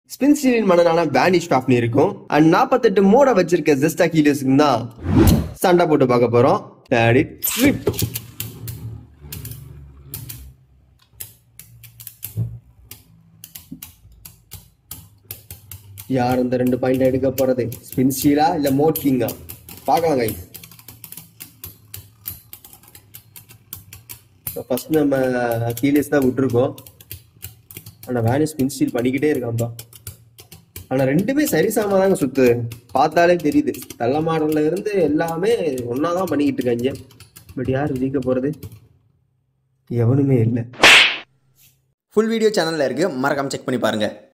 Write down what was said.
Spin ஸ்டீலின் மனநான banish பேப்னி இருக்கும் and நாற்பத்தெட்டு மோட வச்சிருக்க ஜெஸ்டா கீலியஸுக்கு தான் சண்டை போட்டு பார்க்க போறோம் Let it rip. யார் இந்த ரெண்டு பாயிண்ட் எடுக்க போறது ஸ்பின் ஸ்டீலா இல்ல மோட் கிங்கா பார்க்கலாம் கைஸ் ஃபர்ஸ்ட் நம்ம கீலியஸ் தான் விட்டுருக்கோம் ஆனா வேனிஸ் ஸ்பின் ஸ்டீல் பண்ணிக்கிட்டே இருக்கான்ப்பா ஆனா ரெண்டுமே சரிசமமா தாங்க சுத்து பார்த்தாலே தெரியுது தள்ள மாடல்ல இருந்து எல்லாமே ஒன்னாதான் பண்ணிக்கிட்டு இருக்காங்க பட் யார் ஜெயிக்க போறது எவனுமே இல்லை ஃபுல் வீடியோ சேனலில் இருக்குது மறக்காம செக் பண்ணி பாருங்கள்